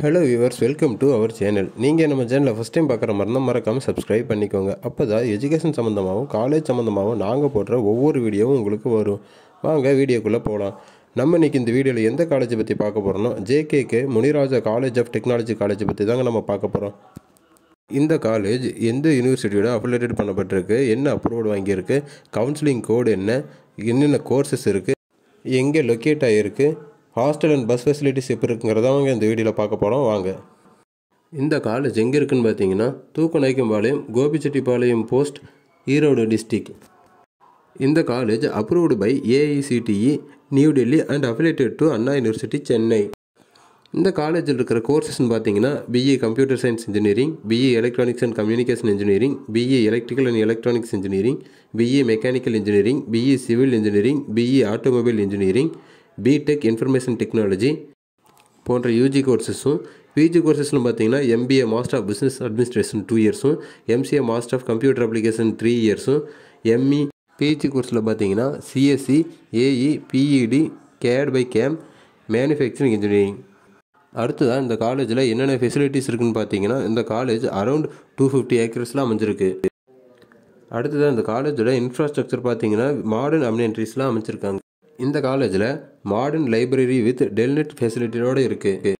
hello viewers welcome to our channel நீங்கள் நம்ம சேனலை ஃபஸ்ட் டைம் பார்க்குற மாதிரி இருந்தால் மறக்காமல் சப்ஸ்கிரைப் பண்ணிக்கோங்க அப்போ தான் எஜுகேஷன் சம்மந்தமாகவும் காலேஜ் சம்மந்தமாகவும் நாங்கள் போடுற ஒவ்வொரு வீடியோவும் உங்களுக்கு வரும் வாங்க வீடியோக்குள்ளே போகலாம் நம்ம இன்றைக்கி இந்த வீடியோவில் எந்த காலேஜை பற்றி பார்க்க போகிறோம்னா JKK Muniraja college of technology காலேஜை பற்றி தாங்க நம்ம பார்க்க போகிறோம் இந்த காலேஜ் எந்த யூனிவர்சிட்டியோட அஃபிலேட்டட் பண்ணப்பட்டிருக்கு என்ன அப்ரூவல் வாங்கியிருக்கு கவுன்சிலிங் கோடு என்ன என்னென்ன கோர்சஸ் இருக்குது எங்கே லொக்கேட் ஆகிருக்கு ஹாஸ்டல் அண்ட் பஸ் ஃபெசிலிட்டிஸ் எப்படி இருக்குங்கிறத அவங்க இந்த வீடியோவில் பார்க்க போகிறோம் வாங்க இந்த காலேஜ் எங்கே இருக்குன்னு பார்த்தீங்கன்னா தூக்கநாய்க்கம்பாளையம் கோபிச்செட்டிப்பாளையம் போஸ்ட் ஈரோடு டிஸ்ட்ரிக் இந்த college approved by AICTE new Delhi and affiliated to Anna university Chennai இந்த காலேஜில் இருக்கிற கோர்சஸ்னு பார்த்தீங்கன்னா BE computer science engineering BE electronics and communication engineering BE electrical and electronics engineering BE mechanical engineering BE civil engineering BE automobile engineering B Tech information technology போன்ற UG கோர்சஸும் PG கோர்சஸ்னு பார்த்தீங்கன்னா MBA master of business administration two இயர்ஸும் MCA master of computer application three இயர்ஸும் ME PhD கோர்ஸில் பார்த்தீங்கன்னா CSC AE PED CAD by CAM manufacturing engineering அடுத்ததாக இந்த காலேஜில் என்னென்ன ஃபெசிலிட்டிஸ் இருக்குன்னு பார்த்தீங்கன்னா இந்த காலேஜ் அரௌண்ட் டூ ஃபிஃப்டி ஏக்கர்ஸில் அமைஞ்சிருக்கு அடுத்ததாக இந்த காலேஜோட இன்ஃப்ராஸ்ட்ரக்சர் பார்த்தீங்கன்னா மாடர்ன் அமினியன்ட்ரிஸ்லாம் அமைச்சிருக்காங்க இந்த காலேஜில் மாடர்ன் லைப்ரரி வித் டெல்நெட் ஃபெசிலிட்டியோடு இருக்குது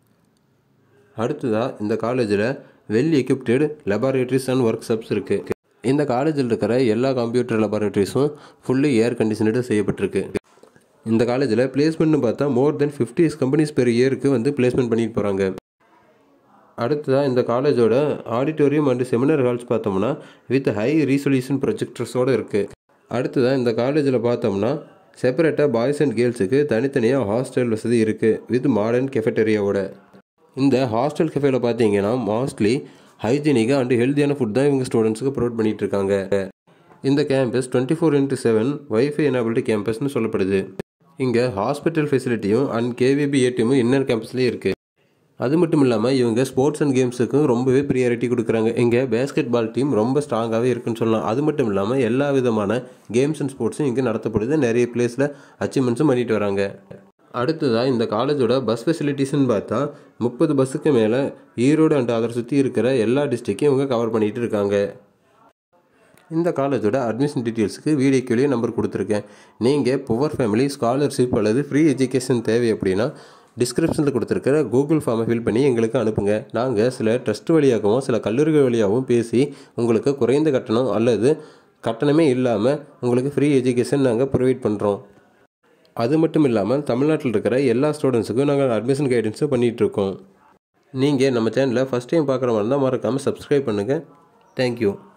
அடுத்ததாக இந்த காலேஜில் well equipped laboratories and workshops இருக்குது இந்த காலேஜில் இருக்கிற எல்லா கம்ப்யூட்டர் லெபார்டரிஸும் ஃபுல்லி ஏர் கண்டிஷனடு செய்யப்பட்டிருக்கு இந்த காலேஜில் பிளேஸ்மெண்ட்னு பார்த்தா more then fifty companies per இயருக்கு வந்து பிளேஸ்மெண்ட் பண்ணிட்டு போகிறாங்க அடுத்ததாக இந்த காலேஜோட ஆடிட்டோரியம் அண்ட் செமினார் ஹால்ஸ் பார்த்தோம்னா வித் ஹை ரீசொல்யூஷன் ப்ரொஜெக்டர்ஸோடு இருக்குது அடுத்ததாக இந்த காலேஜில் பார்த்தோம்னா செப்பரேட்டாக பாய்ஸ் அண்ட் கேர்ள்ஸுக்கு தனித்தனியாக ஹாஸ்டல் வசதி இருக்குது வித் மாடர்ன் கெஃபெட்டரியாவோட இந்த ஹாஸ்டல் கெஃபேல பார்த்தீங்கன்னா மோஸ்ட்லி ஹைஜீனிக்காக அண்ட் ஹெல்த்தியான ஃபுட் தான் இவங்க ஸ்டூடெண்ட்ஸுக்கு ப்ரொவைட் பண்ணிகிட்டு இருக்காங்க இந்த campus twenty four into seven wifi enabled கேம்பஸ்னு சொல்லப்படுது இங்கே ஹாஸ்பிட்டல் ஃபெசிலிட்டியும் அண்ட் கேவிபி ஏடிஎம்மும் இன்னர் கேம்பஸ்லேயே இருக்குது அது மட்டும் இல்லாமல் இவங்க ஸ்போர்ட்ஸ் அண்ட் கேம்ஸுக்கும் ரொம்பவே ப்ரியாரிட்டி கொடுக்குறாங்க இங்கே பேஸ்கெட் பால் டீம் ரொம்ப ஸ்ட்ராங்காகவே இருக்குன்னு சொல்லலாம் அது மட்டும் இல்லாமல் எல்லா விதமான கேம்ஸ் அண்ட் ஸ்போர்ட்ஸும் இங்கே நடத்தப்படுது நிறைய பிளேஸில் அச்சீவ்மெண்ட்ஸும் பண்ணிட்டு வராங்க அடுத்ததாக இந்த காலேஜோட பஸ் ஃபெசிலிட்டிஸ்னு பார்த்தா முப்பது பஸ்ஸுக்கு மேலே ஈரோடு அண்ட் அதை சுற்றி இருக்கிற எல்லா டிஸ்ட்ரிக்கையும் இவங்க கவர் பண்ணிகிட்டு இருக்காங்க இந்த காலேஜோட அட்மிஷன் டீட்டெயில்ஸுக்கு வீடியோக்குள்ளேயே நம்பர் கொடுத்துருக்கேன் நீங்கள் புவர் ஃபேமிலி ஸ்காலர்ஷிப் அல்லது ஃப்ரீ எஜுகேஷன் தேவை அப்படின்னா டிஸ்கிரிப்ஷனில் கொடுத்துருக்கிற கூகுள் ஃபார்மை ஃபில் பண்ணி எங்களுக்கு அனுப்புங்க நாங்கள் சில ட்ரஸ்ட் வழியாகவும் சில கல்லூரிகள் வழியாகவும் பேசி உங்களுக்கு குறைந்த கட்டணம் அல்லது கட்டணமே இல்லாமல் உங்களுக்கு ஃப்ரீ எஜுகேஷன் நாங்கள் ப்ரொவைட் பண்ணுறோம் அது மட்டும் இல்லாமல் தமிழ்நாட்டில் இருக்கிற எல்லா ஸ்டூடெண்ட்ஸுக்கும் நாங்கள் அட்மிஷன் கைடன்ஸும் பண்ணிகிட்ருக்கோம் நீங்கள் நம்ம சேனலை ஃபஸ்ட் டைம் பார்க்குற மாதிரி இருந்தால் மறக்காமல் சப்ஸ்கிரைப் பண்ணுங்கள் தேங்க்யூ